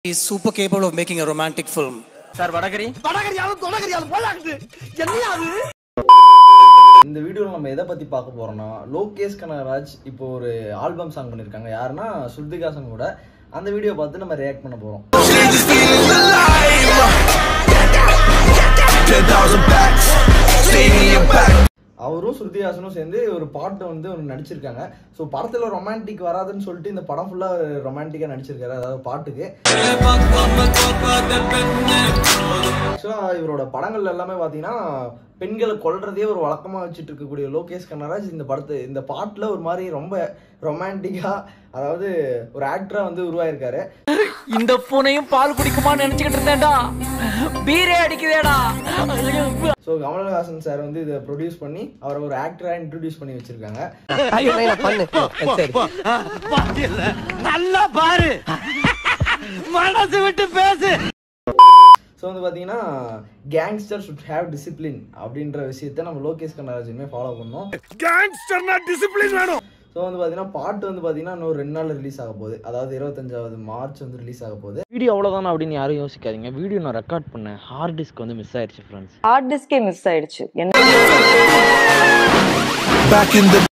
He's super capable of making a romantic film. Sir வடகரி இந்த வீடியோவில் நம்ம எதை பற்றி பார்க்க போறோம்னா லோகேஷ் கனகராஜ் இப்போ ஒரு ஆல்பம் சாங் பண்ணியிருக்காங்க யாருன்னா ஸ்ருதிகாசன் கூட அந்த வீடியோ பார்த்து நம்ம ரியாக்ட் பண்ண போகிறோம் அவரும் ஸ்ருதிஹாசனும் சேர்ந்து ஒரு பாட்டு வந்து ஒன்று நடிச்சிருக்காங்க ஸோ படத்தில் ரொமான்டிக் வராதுன்னு சொல்லிட்டு இந்த படம் ஃபுல்லாக ரொமான்டிக்காக நடிச்சிருக்காரு அதாவது பாட்டுக்கு ஆக்சுவலாக இவரோட படங்கள் எல்லாமே பார்த்தீங்கன்னா பெண்களை கொல்றதே ஒரு வழக்கமாக வச்சுட்டு இருக்கக்கூடிய லோகேஷ் கனகராஜ் இந்த படத்தை இந்த பாட்டில் ஒரு மாதிரி ரொம்ப ரொமான்டிக்காக அதாவது ஒரு ஆக்டராக வந்து உருவாயிருக்காரு இந்த பூனையும் பால் குடிக்குமான்னு நினைச்சுக்கிட்டு இருந்தேன்டா பீரே அடிக்குதேடா ஸோ கமலஹாசன் சார் வந்து இதை ப்ரொடியூஸ் பண்ணி அவரை ஒரு ஆக்டராக இன்ட்ரடியூஸ் பண்ணி வச்சிருக்காங்க நல்லா பாரு மனசு விட்டு பேசு ஸோ வந்து பார்த்தீங்கன்னா கேங்ஸ்டர் ஷுட் ஹேவ் டிசிப்ளின் அப்படின்ற விஷயத்த நம்ம லோகேஷ் கனகராஜனுமே ஃபாலோ பண்ணோம் கேங்ஸ்டர்னா டிசிப்ளின் வேணும் ஸோ வந்து பார்த்தீங்கன்னா பாட்டு வந்து பார்த்தீங்கன்னா இன்னும் ரெண்டு நாள் ரிலீஸ் ஆக போகுது அதாவது இருபத்தஞ்சாவது மார்ச் வந்து ரிலீஸ் ஆக போகுது வீடியோ அவ்வளோதானா அப்படின்னு யாரும் யோசிக்காதீங்க வீடியோ நான் ரெக்கார்ட் பண்ணேன் ஹார்ட் டிஸ்க் வந்து மிஸ் ஆயிடுச்சு ஃப்ரெண்ட்ஸ் ஹார்ட் டிஸ்கே மிஸ் ஆயிடுச்சு என்ன